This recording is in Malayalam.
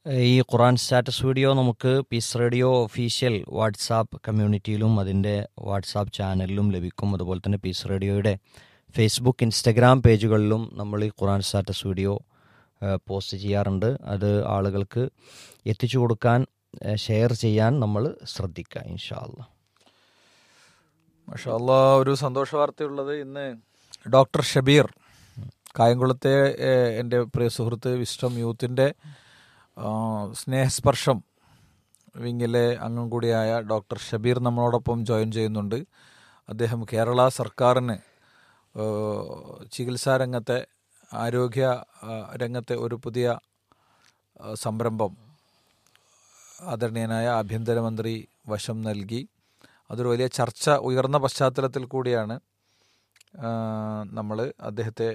ഈ ഖുറാൻ സ്റ്റാറ്റസ് വീഡിയോ നമുക്ക് പീസ് റേഡിയോ ഒഫീഷ്യൽ വാട്സാപ്പ് കമ്മ്യൂണിറ്റിയിലും അതിൻ്റെ വാട്സാപ്പ് ചാനലിലും ലഭിക്കും അതുപോലെ തന്നെ പീസ് റേഡിയോയുടെ ഫേസ്ബുക്ക് ഇൻസ്റ്റഗ്രാം പേജുകളിലും നമ്മൾ ഈ ഖുറാൻ സ്റ്റാറ്റസ് വീഡിയോ ഏഹ്, പോസ്റ്റ് ചെയ്യാറുണ്ട് അത് ആളുകൾക്ക് എത്തിച്ചു കൊടുക്കാൻ ഏഹ്, ഷെയർ ചെയ്യാൻ നമ്മൾ ശ്രദ്ധിക്കുക ഇൻഷാ അല്ലാ മഷാല്ല ഒരു സന്തോഷ വാർത്തയുള്ളത് ഇന്ന് ഡോക്ടർ ഷബീർ കായംകുളത്തെ ഏഹ്, എൻ്റെ പ്രിയ സുഹൃത്ത് വിസ്റ്റം യൂത്തിൻ്റെ ആ, സ്നേഹസ്പർശം വിങ്ങിലെ അംഗം കൂടിയായ ഡോക്ടർ ഷബീർ നമ്മളോടൊപ്പം ജോയിൻ ചെയ്യുന്നുണ്ട് അദ്ദേഹം കേരള സർക്കാരിന് ഏഹ്, ചികിത്സാ രംഗത്തെ ആരോഗ്യ ആ, രംഗത്തെ ഒരു പുതിയ ആ, സംരംഭം ആദരണീയനായ ആഭ്യന്തരമന്ത്രി വശം നൽകി അതൊരു വലിയ ചർച്ച ഉയർന്ന പശ്ചാത്തലത്തിൽ കൂടിയാണ് നമ്മൾ അദ്ദേഹത്തെ